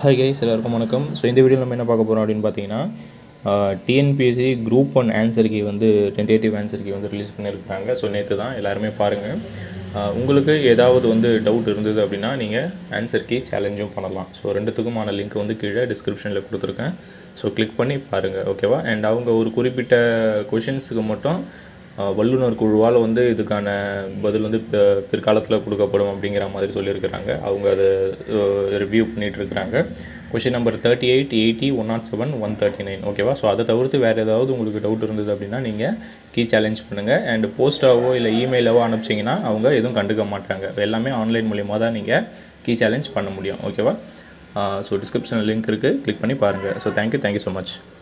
hi guys எல்லாருக்கும் வணக்கம் so இந்த வீடியோ நம்ம என்ன பார்க்க போகிறோம் அப்படின்னு பார்த்தீங்கன்னா TNPSC group one answer key வந்து டென்டேட்டிவ் ஆன்சர் கீ வந்து ரிலீஸ் பண்ணியிருக்காங்க ஸோ நேற்று தான் எல்லாருமே பாருங்கள் ஆஹ் உங்களுக்கு ஏதாவது வந்து டவுட் இருந்தது அப்படின்னா நீங்கள் ஆன்சர் கீ சேலஞ்சும் பண்ணலாம் ஸோ ரெண்டுத்துக்குமான லிங்க் வந்து கீழே டிஸ்கிரிப்ஷனில் கொடுத்துருக்கேன் ஸோ கிளிக் பண்ணி பாருங்கள் ஓகேவா அண்ட் அவங்க ஒரு குறிப்பிட்ட கொஷின்ஸுக்கு மட்டும் ஆஹ் வல்லுநர் குழுவால் வந்து இதுக்கான பதில் வந்து பி- பிற்காலத்தில் கொடுக்கப்படும் அப்படிங்கிற மாதிரி சொல்லியிருக்கிறாங்க அவங்க அதை ரிவ்யூ பண்ணிட்டு இருக்கிறாங்க question number thirty eight eighty one not seven one thirty nine ஓகேவா ஸோ அதை தவிர்த்து வேறு ஏதாவது உங்களுக்கு டவுட் இருந்தது அப்படின்னா நீங்கள் கீ சேலஞ்ச் பண்ணுங்கள் அண்ட் போஸ்ட்டாவோ இல்லை இமெயிலாவோ அனுப்பிச்சிங்கன்னா அவங்க எதுவும் கண்டுக்க மாட்டாங்க எல்லாமே ஆன்லைன் மூலியமாக தான் நீங்கள் கீ சேலஞ்ச் பண்ண முடியும் ஓகேவா ஸோ டிஸ்கிரிப்ஷனில் லிங்க் இருக்குது கிளிக் பண்ணி பாருங்கள் so thank you thank you so much